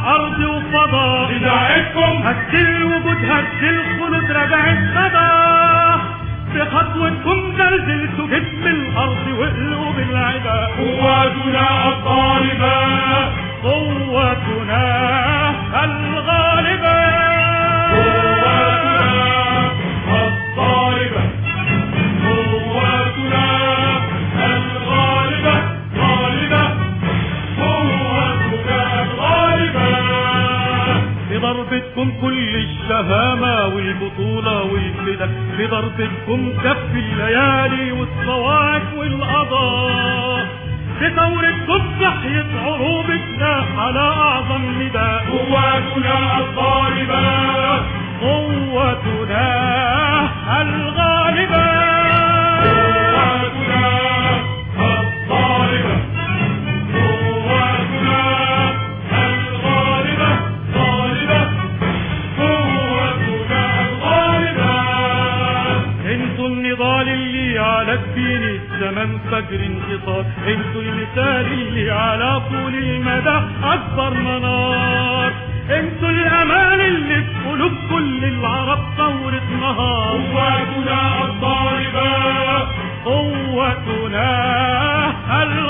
أرض وفضاء بداعتكم هد الوجود هد الخلود رجعت غدا بخطوتكم زلزلتوا جسم الأرض وقلوب العباد قواتنا الطالبة قوتنا الغالبة قواتنا الطالبة قواتنا الغالبة غالبة قواتنا الغالبة بضربتكم كل الشهامة والبطولة والفدا بضربتكم كف الليالي والصواعق والقضاء بثورتكم صحية عروبتنا على أعظم نداء قواتنا الطالبة قوتنا الغالبة قواتنا الطالبة قواتنا الغالبة غالبة قوتنا الغالبة انتوا النضال اللي على جبين الزمن فجر انتصار انتوا المثال اللي على طول المدى اكبر منار انتوا الامال اللي في قلوب كل العرب ثورة نهار قواتنا الطالبة قوتنا